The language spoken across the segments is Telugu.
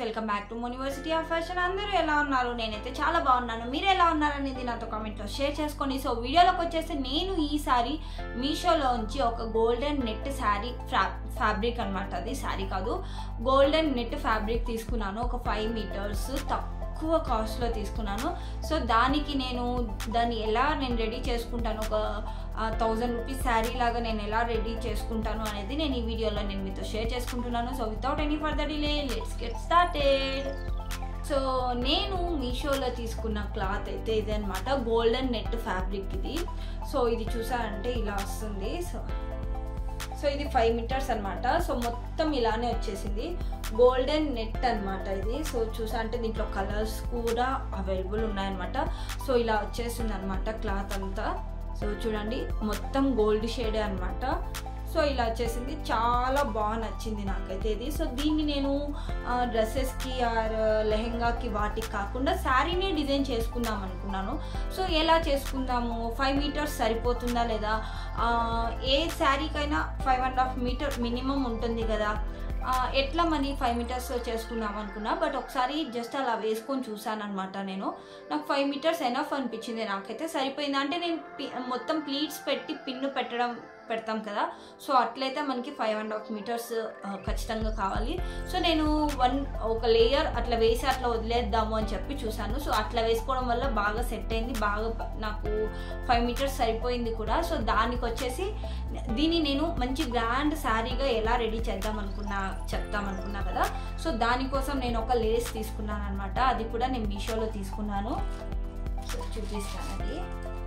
welcome back to university of fashion అందరూ ఎలా ఉన్నారు నేనైతే చాలా బాగున్నాను మీరు ఎలా ఉన్నారనేది నాతో కామెంట్లో షేర్ చేసుకోండి సో వీడియోలోకి వచ్చేసి నేను ఈసారి మీషోలోంచి ఒక గోల్డెన్ నెట్ శారీ ఫ్రా ఫ్యాబ్రిక్ అనమాట అది శారీ కాదు గోల్డెన్ నెట్ ఫ్యాబ్రిక్ తీసుకున్నాను ఒక ఫైవ్ మీటర్స్ తక్కువ కాస్ట్లో తీసుకున్నాను సో దానికి నేను దాన్ని ఎలా నేను రెడీ చేసుకుంటాను ఒక థౌజండ్ రూపీస్ శారీ లాగా నేను ఎలా రెడీ చేసుకుంటాను అనేది నేను ఈ వీడియోలో నేను మీతో షేర్ చేసుకుంటున్నాను so without any further delay let's get started so నేను మీషోలో తీసుకున్న క్లాత్ అయితే ఇది అనమాట గోల్డెన్ నెట్ ఫ్యాబ్రిక్ ఇది సో ఇది చూసారంటే ఇలా వస్తుంది సో సో ఇది ఫైవ్ మీటర్స్ అనమాట సో మొత్తం ఇలానే వచ్చేసింది గోల్డెన్ నెట్ అనమాట ఇది సో చూసా అంటే దీంట్లో కలర్స్ కూడా అవైలబుల్ ఉన్నాయన్నమాట సో ఇలా వచ్చేసింది అనమాట క్లాత్ అంతా సో చూడండి మొత్తం గోల్డ్ షేడే అనమాట సో ఇలా వచ్చేసింది చాలా బాగా నచ్చింది నాకైతే ఇది సో దీన్ని నేను డ్రెస్సెస్కి ఆర్ లెహెంగాకి వాటికి కాకుండా శారీనే డిజైన్ చేసుకుందాం అనుకున్నాను సో ఎలా చేసుకుందాము ఫైవ్ మీటర్స్ సరిపోతుందా లేదా ఏ శారీకైనా five and half metre minimum ఉంటుంది కదా ఎట్లా మనీ ఫైవ్ మీటర్స్ చేసుకుందాం అనుకున్నా బట్ ఒకసారి జస్ట్ అలా వేసుకొని చూసాను అనమాట నేను నాకు ఫైవ్ మీటర్స్ ఎనఫ్ అనిపించింది నాకైతే సరిపోయింది అంటే నేను మొత్తం ప్లీట్స్ పెట్టి పిన్ను పెట్టడం పెడతాం కదా సో అట్లయితే మనకి ఫైవ్ అండ్ హాఫ్ మీటర్స్ ఖచ్చితంగా కావాలి సో నేను వన్ ఒక లేయర్ అట్లా వేసి అట్లా వదిలేద్దాము అని చెప్పి చూశాను సో అట్లా వేసుకోవడం వల్ల బాగా సెట్ అయింది బాగా నాకు ఫైవ్ మీటర్స్ సరిపోయింది కూడా సో దానికి వచ్చేసి దీన్ని నేను మంచి గ్రాండ్ శారీగా ఎలా రెడీ చేద్దాం అనుకున్నా చెప్తాం అనుకున్నా కదా సో దానికోసం నేను ఒక లేస్ తీసుకున్నాను అనమాట అది కూడా నేను మీషోలో తీసుకున్నాను సో చూపిస్తాను అది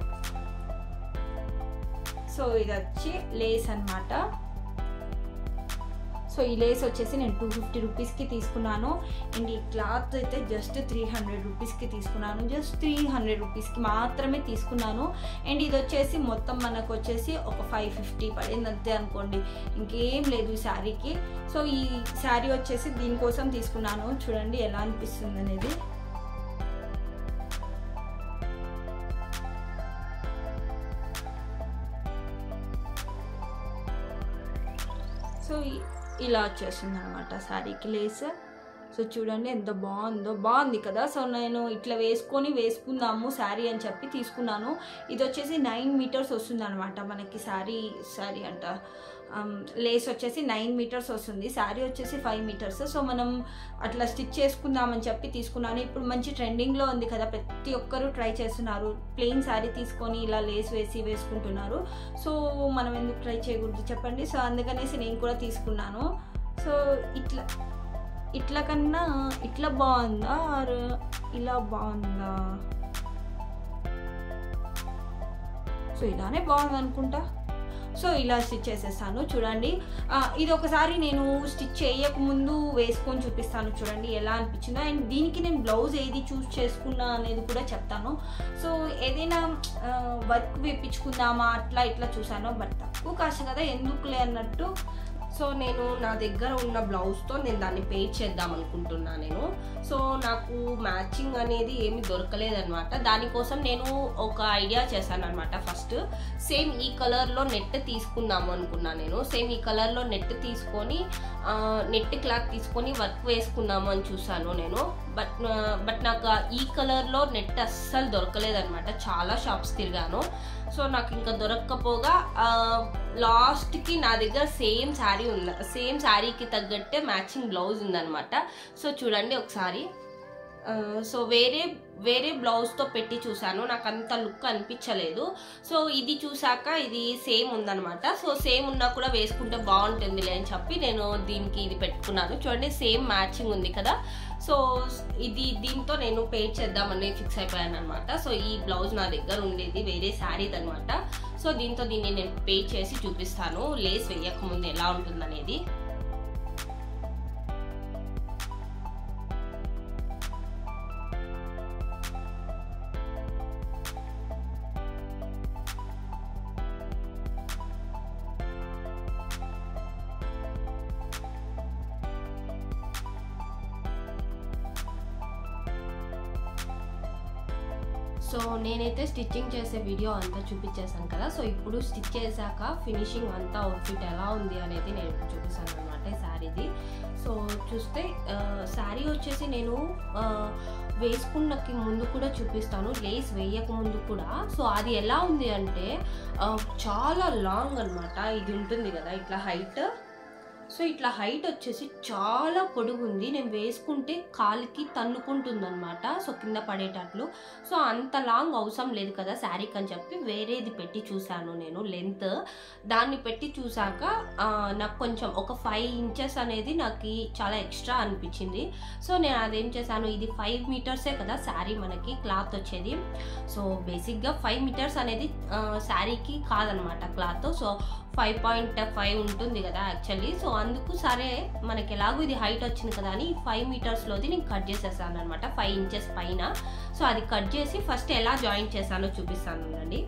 సో ఇది వచ్చి లేస్ అనమాట సో ఈ లేస్ వచ్చేసి నేను టూ ఫిఫ్టీ రూపీస్కి తీసుకున్నాను అండ్ ఈ క్లాత్ అయితే జస్ట్ త్రీ హండ్రెడ్ రూపీస్కి తీసుకున్నాను జస్ట్ త్రీ హండ్రెడ్ రూపీస్కి మాత్రమే తీసుకున్నాను అండ్ ఇది వచ్చేసి మొత్తం మనకు వచ్చేసి ఒక ఫైవ్ ఫిఫ్టీ పడింది అంతే అనుకోండి ఇంకేం లేదు ఈ శారీకి సో ఈ శారీ వచ్చేసి దీనికోసం తీసుకున్నాను చూడండి ఎలా అనిపిస్తుంది అనేది సో ఇలా వచ్చేసింది అనమాట శారీకి లేస్ సో చూడండి ఎంత బాగుందో బాగుంది కదా సో నేను ఇట్లా వేసుకొని వేసుకుందాము శారీ అని చెప్పి తీసుకున్నాను ఇది వచ్చేసి నైన్ మీటర్స్ వస్తుంది అనమాట మనకి శారీ శారీ అంట లేస్ వచ్చేసి నైన్ మీటర్స్ వస్తుంది శారీ వచ్చేసి ఫైవ్ మీటర్స్ సో మనం అట్లా స్టిచ్ చేసుకుందామని చెప్పి తీసుకున్నాను ఇప్పుడు మంచి ట్రెండింగ్లో ఉంది కదా ప్రతి ఒక్కరూ ట్రై చేస్తున్నారు ప్లెయిన్ శారీ తీసుకొని ఇలా లేస్ వేసి వేసుకుంటున్నారు సో మనం ఎందుకు ట్రై చేయకూడదు చెప్పండి సో అందుకనేసి నేను కూడా తీసుకున్నాను సో ఇట్లా ఇట్లా కన్నా ఇట్లా బాగుందా ఆర్ ఇలా బాగుందా సో ఇలానే బాగుంది అనుకుంటా సో ఇలా స్టిచ్ చేసేస్తాను చూడండి ఇది ఒకసారి నేను స్టిచ్ చేయకముందు వేసుకొని చూపిస్తాను చూడండి ఎలా అనిపించిందో అండ్ దీనికి నేను బ్లౌజ్ ఏది చూస్ చేసుకున్నా అనేది కూడా చెప్తాను సో ఏదైనా వర్క్ వేపించుకుందామా అట్లా ఇట్లా చూసాను బట్ తక్కువ కాస్ట్ కదా ఎందుకులే అన్నట్టు సో నేను నా దగ్గర ఉన్న బ్లౌజ్తో నేను దాన్ని పేర్ చేద్దాం అనుకుంటున్నా నేను సో నాకు మ్యాచింగ్ అనేది ఏమి దొరకలేదనమాట దానికోసం నేను ఒక ఐడియా చేశాను అనమాట ఫస్ట్ సేమ్ ఈ కలర్లో నెట్ తీసుకుందాము అనుకున్నా నేను సేమ్ ఈ కలర్లో నెట్ తీసుకొని నెట్ క్లాత్ తీసుకొని వర్క్ వేసుకుందాము అని చూసాను నేను బట్ బట్ నాకు ఈ కలర్లో నెట్ అస్సలు దొరకలేదనమాట చాలా షాప్స్ తిరిగాను సో నాకు ఇంకా దొరక్కపోగా లాస్ట్కి నా దగ్గర సేమ్ శారీ ఉంది సేమ్ శారీకి తగ్గట్టే మ్యాచింగ్ బ్లౌజ్ ఉందనమాట సో చూడండి ఒకసారి సో వేరే వేరే బ్లౌజ్తో పెట్టి చూసాను నాకు అంత లుక్ అనిపించలేదు సో ఇది చూసాక ఇది సేమ్ ఉందనమాట సో సేమ్ ఉన్నా కూడా వేసుకుంటే బాగుంటుందిలే అని చెప్పి నేను దీనికి ఇది పెట్టుకున్నాను చూడండి సేమ్ మ్యాచింగ్ ఉంది కదా సో ఇది దీంతో నేను పే చేద్దామని ఫిక్స్ అయిపోయాను అనమాట సో ఈ బ్లౌజ్ నా దగ్గర ఉండేది వేరే శారీది అనమాట సో దీంతో దీన్ని నేను పే చేసి చూపిస్తాను లేస్ వేయకముందు ఎలా ఉంటుందనేది సో నేనైతే స్టిచ్చింగ్ చేసే వీడియో అంతా చూపించేసాను కదా సో ఇప్పుడు స్టిచ్ చేశాక ఫినిషింగ్ అంతా అవుట్ఫిట్ ఎలా ఉంది అనేది నేను ఇప్పుడు చూపిస్తాను అనమాట ఈ శారీది సో చూస్తే శారీ వచ్చేసి నేను ఆ, వేసుకున్నకి ముందు కూడా చూపిస్తాను లేస్ వేయక ముందు కూడా సో అది ఎలా ఉంది అంటే ఆ, చాలా లాంగ్ అన్నమాట ఇది ఉంటుంది కదా ఇట్లా హైట్ సో ఇట్లా హైట్ వచ్చేసి చాలా పొడుగు ఉంది నేను వేసుకుంటే కాలికి తన్నుకుంటుంది అనమాట సో కింద పడేటట్లు సో అంత లాంగ్ అవసరం లేదు కదా శారీకి అని చెప్పి వేరేది పెట్టి చూశాను నేను లెంత్ దాన్ని పెట్టి చూసాక ఆ, నాకు కొంచెం ఒక ఫైవ్ ఇంచెస్ అనేది నాకు చాలా ఎక్స్ట్రా అనిపించింది సో నేను అదేం చేశాను ఇది ఫైవ్ మీటర్సే కదా శారీ మనకి క్లాత్ వచ్చేది సో బేసిక్గా ఫైవ్ మీటర్స్ అనేది ఆ, శారీకి కాదనమాట cloth so five point five ఉంటుంది కదా యాక్చువల్లీ సో అందుకు సరే మనకి ఎలాగో ఇది హైట్ వచ్చింది కదా అని ఫైవ్ మీటర్స్లోది నేను కట్ చేసేసాను అనమాట ఫైవ్ ఇంచెస్ పైన సో అది కట్ చేసి ఫస్ట్ ఎలా జాయిన్ చేశానో చూపిస్తాను అండి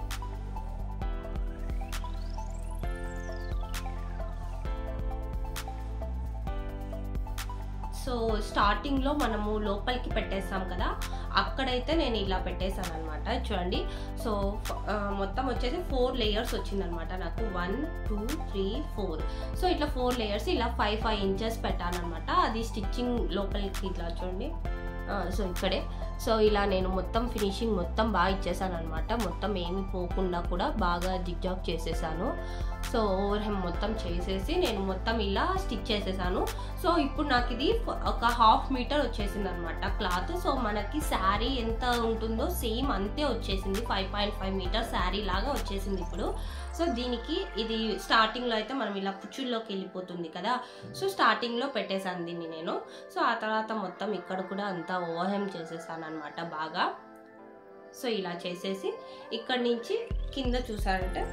సో స్టార్టింగ్లో మనము లోపలికి పెట్టేస్తాం కదా అక్కడైతే నేను ఇలా పెట్టేశాను అనమాట చూడండి సో ఫ- ఆ, మొత్తం వచ్చేసి ఫోర్ లేయర్స్ వచ్చిందనమాట నాకు one two three four so ఇట్లా ఫోర్ లేయర్స్ ఇలా ఫైవ్ ఫైవ్ ఇంచెస్ పెట్టాను అనమాట అది స్టిచ్చింగ్ లోపలికి ఇట్లా చూడండి ఆ, సో ఇక్కడే సో ఇలా నేను మొత్తం ఫినిషింగ్ మొత్తం బాగా ఇచ్చేసాను అనమాట మొత్తం ఏమి పోకుండా కూడా బాగా జిగ్జాగ్ చేసేసాను సో ఓవర్ హెమ్ మొత్తం చేసేసి నేను మొత్తం ఇలా స్టిచ్ చేసేసాను సో ఇప్పుడు నాకు ఇది ఒక హాఫ్ మీటర్ వచ్చేసింది అనమాట క్లాత్ సో మనకి శారీ ఎంత ఉంటుందో సేమ్ అంతే వచ్చేసింది five point five metre sari లాగా వచ్చేసింది ఇప్పుడు సో దీనికి ఇది స్టార్టింగ్లో అయితే మనం ఇలా కుచ్చుల్లోకి వెళ్ళిపోతుంది కదా సో స్టార్టింగ్లో పెట్టేశాను దీన్ని నేను సో ఆ తర్వాత మొత్తం ఇక్కడ కూడా అంతా ఓవర్హెమ్ చేసేసాను అనమాట బాగా సో ఇలా చేసేసి ఇక్కడ నుంచి కింద చూసారంటే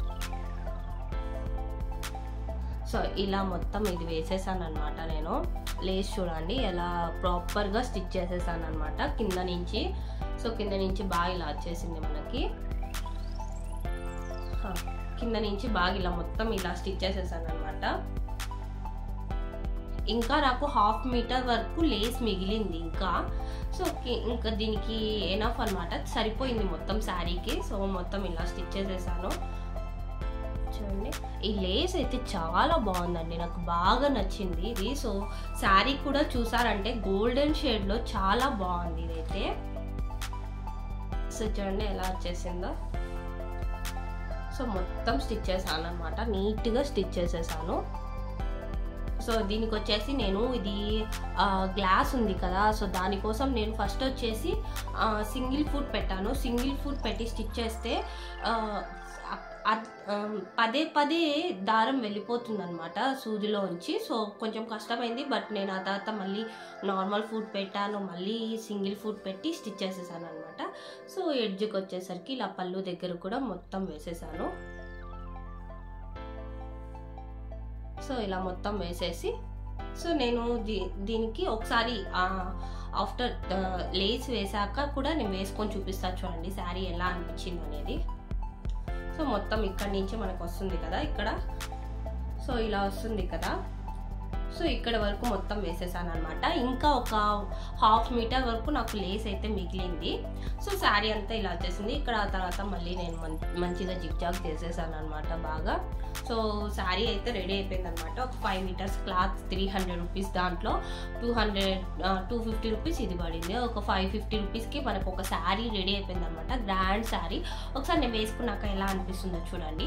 సో ఇలా మొత్తం ఇది వేసేసాను అనమాట నేను లేస్ చూడండి ఎలా ప్రాపర్గా స్టిచ్ చేసేసాను అనమాట కింద నుంచి సో కింద నుంచి బాగా ఇలా వచ్చేసింది మనకి హ, కింద నుంచి బాగా ఇలా మొత్తం ఇలా స్టిచ్ చేసేసాను అనమాట ఇంకా నాకు హాఫ్ మీటర్ వరకు లేస్ మిగిలింది ఇంకా సో కి- ఇంకా దీనికి ఎనఫ్ అనమాట సరిపోయింది మొత్తం శారీకి సో మొత్తం ఇలా స్టిచ్ చేసేసాను చూడండి ఈ లేస్ అయితే చాలా బాగుందండి నాకు బాగా నచ్చింది ఇది సో శారీ కూడా చూసారంటే గోల్డెన్ షేడ్లో చాలా బాగుంది ఇదైతే సో చూడండి ఎలా వచ్చేసిందో సో మొత్తం స్టిచ్ చేశాను అనమాట నీట్గా స్టిచ్ చేసేసాను సో దీనికి వచ్చేసి నేను ఇది ఆ, గ్లాస్ ఉంది కదా సో దానికోసం నేను ఫస్ట్ వచ్చేసి ఆ, సింగిల్ ఫుట్ పెట్టాను సింగిల్ ఫుట్ పెట్టి స్టిచ్ చేస్తే ఆ, అద్- ఆ, పదే పదే దారం వెళ్ళిపోతుంది అనమాట సూదిలో ఉంచి సో కొంచెం కష్టమైంది బట్ నేను ఆ తర్వాత మళ్ళీ నార్మల్ ఫుడ్ పెట్టాను మళ్ళీ సింగిల్ ఫుడ్ పెట్టి స్టిచ్ చేసేసాను అనమాట సో ఎడ్జ్కి వచ్చేసరికి ఇలా పళ్ళు దగ్గర కూడా మొత్తం వేసేసాను సో ఇలా మొత్తం వేసేసి సో నేను దీ దీనికి ఒకసారి ఆఫ్టర్ లేస్ వేసాక కూడా నేను వేసుకొని చూపిస్తాను చూడండి శారీ ఎలా అనిపించింది అనేది సో మొత్తం ఇక్కడ నుంచి మనకు వస్తుంది కదా ఇక్కడ సో ఇలా వస్తుంది కదా సో ఇక్కడ వరకు మొత్తం వేసేసాను అనమాట ఇంకా ఒక హాఫ్ మీటర్ వరకు నాకు లేస్ అయితే మిగిలింది సో శారీ అంతా ఇలా వచ్చేసింది ఇక్కడ ఆ తర్వాత మళ్ళీ నేను మం- మంచిగా జిగ్జాగ్ చేసేసాను అనమాట బాగా సో శారీ అయితే రెడీ అయిపోయింది అనమాట ఒక five metres cloth three hundred rupees దాంట్లో two hundred two fifty rupees ఇది పడింది ఒక ఫైవ్ ఫిఫ్టీ రూపీస్కి మనకు ఒక శారీ రెడీ అయిపోయింది అనమాట గ్రాండ్ శారీ ఒకసారి నేను వేసుకున్నాక ఎలా అనిపిస్తుందో చూడండి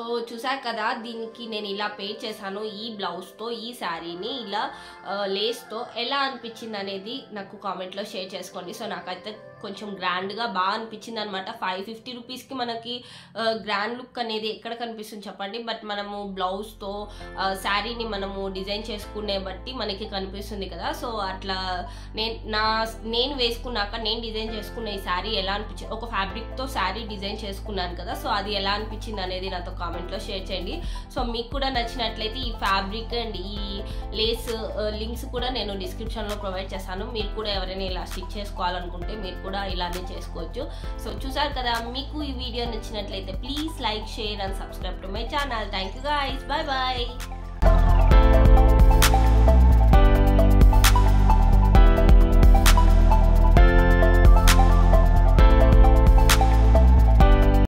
చూసారు కదా దీనికి నేను ఇలా పే చేశాను ఈ బ్లౌజ్తో ఈ శారీని ఇలా లేస్తో ఎలా అనిపించింది అనేది నాకు కామెంట్లో షేర్ చేసుకోండి సో నాకైతే కొంచెం గ్రాండ్గా బాగా అనిపించింది అనమాట ఫైవ్ ఫిఫ్టీ రూపీస్కి మనకి గ్రాండ్ లుక్ అనేది ఎక్కడ కనిపిస్తుంది చెప్పండి బట్ మనము బ్లౌజ్తో శారీని మనము డిజైన్ చేసుకునే బట్టి మనకి కనిపిస్తుంది కదా సో అట్లా నేను నా నేను వేసుకున్నాక నేను డిజైన్ చేసుకున్న ఈ శారీ ఎలా అనిపించింది ఒక ఫ్యాబ్రిక్తో శారీ డిజైన్ చేసుకున్నాను కదా సో అది ఎలా అనిపించింది అనేది నాతో కామెంట్లో షేర్ చేయండి సో మీకు కూడా నచ్చినట్లయితే ఈ ఫ్యాబ్రిక్ అండ్ ఈ లేస్ లింక్స్ కూడా నేను డిస్క్రిప్షన్లో ప్రొవైడ్ చేస్తాను మీరు కూడా ఎవరైనా ఇలా స్టిచ్ చేసుకోవాలనుకుంటే మీరు కూడా ఇలానే చేసుకోవచ్చు సో చూసారు కదా మీకు ఈ వీడియో నచ్చినట్లయితే please like share and subscribe to my channel thank you guys bye bye